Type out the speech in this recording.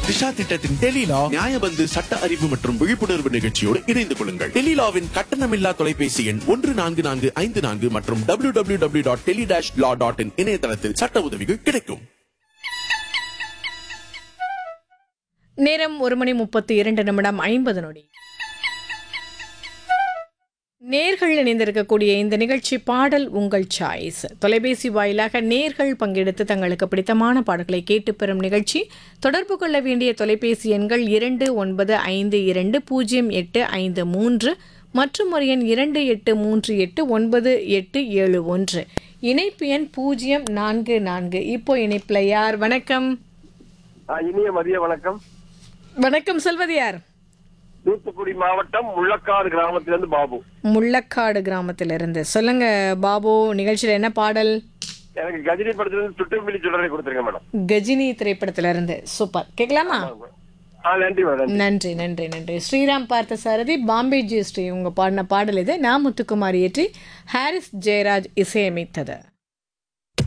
திஷா திட்டத்தின் டெலிலா நியாயபந்து சட்ட அறிவு மற்றும் விழிப்புணர்வு நிகழ்ச்சியோடு இணைந்து கொள்ளுங்கள் டெலிலாவின் கட்டணமில்லா தொலைபேசி எண் ஒன்று நான்கு நான்கு ஐந்து நான்கு மற்றும் W W W dot tele dash law dot in இணையதளத்தில் சட்ட உதவிகள் கிடைக்கும் நேரம் ஒரு மணி முப்பத்தி இரண்டு நிமிடம் ஐம்பது நொடி நேர்கள் இணைந்திருக்கக்கூடிய இந்த நிகழ்ச்சி பாடல் உங்கள் சாய்ஸ் தொலைபேசி வாயிலாக நேர்கள் பங்கெடுத்து தங்களுக்கு பிடித்தமான பாடல்களை கேட்டு பெறும் நிகழ்ச்சி தொடர்பு கொள்ள வேண்டிய தொலைபேசி எண்கள் இரண்டு ஒன்பது ஐந்து இரண்டு பூஜ்ஜியம் எட்டு ஐந்து மூன்று மற்றும் ஒரு எண் இரண்டு எட்டு மூன்று எட்டு ஒன்பது எட்டு ஏழு ஒன்று இணைப்பு எண் பூஜ்ஜியம் நான்கு நான்கு இப்போ இணைப்பில் யார் வணக்கம் ஆ, இனிய மதிய வணக்கம் வணக்கம் சொல்வது யார் தூத்துக்குடி மாவட்டம் முள்ளக்காடு கிராமத்திலிருந்து பாபு முள்ளக்காடு கிராமத்திலிருந்து சொல்லுங்க பாபு நிகழ்ச்சியில் என்ன பாடல் எனக்கு கஜினி படத்திலிருந்து சுட்டுமில்லி சுடரை கொடுத்துருங்க மேடம் கஜினி திரைப்படத்திலிருந்து சூப்பர் கேட்கலாமா ஆ நன்றி மேடம் நன்றி நன்றி நன்றி ஸ்ரீராம் பார்த்த சாரதி பாம்பே ஜி ஸ்ரீ உங்க பாடின பாடல் இது நான் முத்துக்குமார் இயற்றி ஹாரிஸ் ஜெயராஜ் இசையமைத்தது